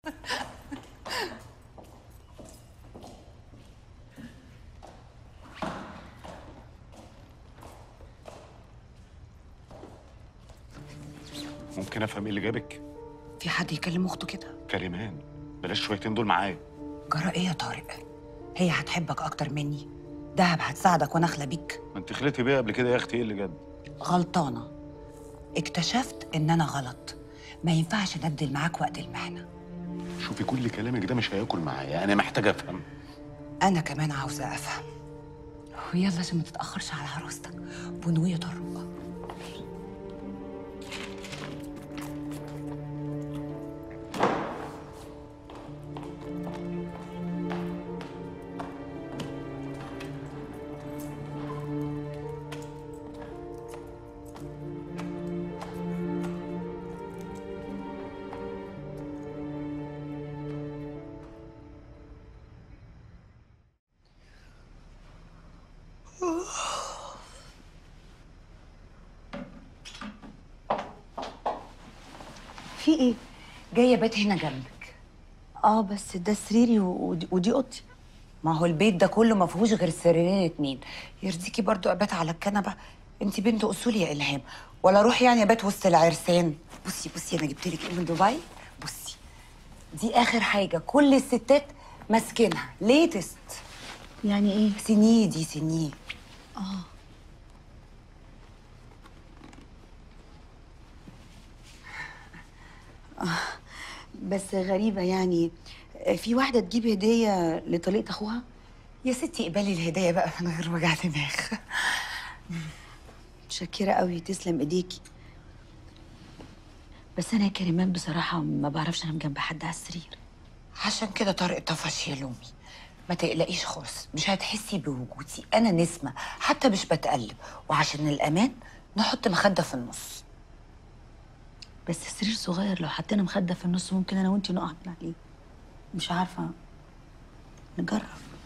ممكن افهم ايه اللي جابك في حد يكلم اخته كده كريمان بلاش شويتين دول معايا جرى ايه يا طارق هي هتحبك اكتر مني دهب هتساعدك وانا اخلى بيك ما انت خليتي بيا قبل كده يا اختي ايه اللي جد غلطانه اكتشفت ان انا غلط ما ينفعش ندل معاك وقت المحنه شوفي كل كلامك ده مش هياكل معايا انا محتاج افهم انا كمان عاوزه افهم ويلا عشان ما تتاخرش على عروستك بنويه طارق في ايه؟ جايه بيت هنا جنبك اه بس ده سريري و- ودي, ودي اوضتي ما هو البيت ده كله ما فيهوش غير سريرين اتنين يرضيكي برضو ابات على الكنبه انت بنت اصول يا الهام ولا اروح يعني ابات وسط العرسان بصي بصي انا جبت لك ايه من دبي بصي دي اخر حاجه كل الستات ماسكينها ليتست يعني ايه؟ سنيه دي سنيه بس غريبة يعني في واحدة تجيب هدية لطليقة اخوها؟ يا ستي اقبلي الهديه بقى من غير وجع دماغ متشكرة قوي تسلم ايديكي بس انا يا كريمان بصراحة ما بعرفش انام جنب حد على السرير عشان كده طارق طفش يا لومي ما تقلقيش خالص مش هتحسي بوجودي انا نسمه حتى مش بتقلب وعشان الامان نحط مخده في النص بس السرير صغير لو حطينا مخدة في النص ممكن انا وانتي نقع من عليه مش عارفة نجرب